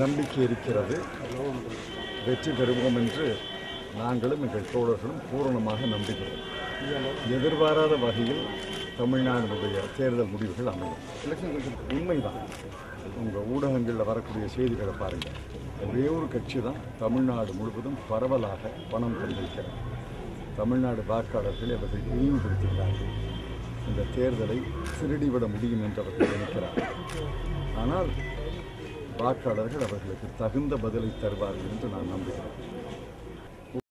நம்பிக்கை இருக்கிறது வெற்றி பெறுவோம் என்று நாங்களும் எங்கள் தோழர்களும் பூரணமாக நம்புகிறோம் எதிர்பாராத வகையில் தமிழ்நாட்டினுடைய தேர்தல் முடிவுகள் அமையும் உண்மைதான் உங்கள் ஊடகங்களில் வரக்கூடிய செய்திகளை பாருங்கள் ஒரே ஒரு கட்சி தான் தமிழ்நாடு முழுவதும் பரவலாக பணம் தந்திருக்கிறது தமிழ்நாடு வாக்காளர்களை அவர்கள் இழிவுபடுத்துகிறார்கள் இந்த தேர்தலை திருடிவிட முடியும் என்று அவர்கள் நினைக்கிறார்கள் ஆனால் வாக்காளர்கள் அவர்களுக்கு தகுந்த பதிலை தருவார்கள் என்று நான் நம்புகிறேன்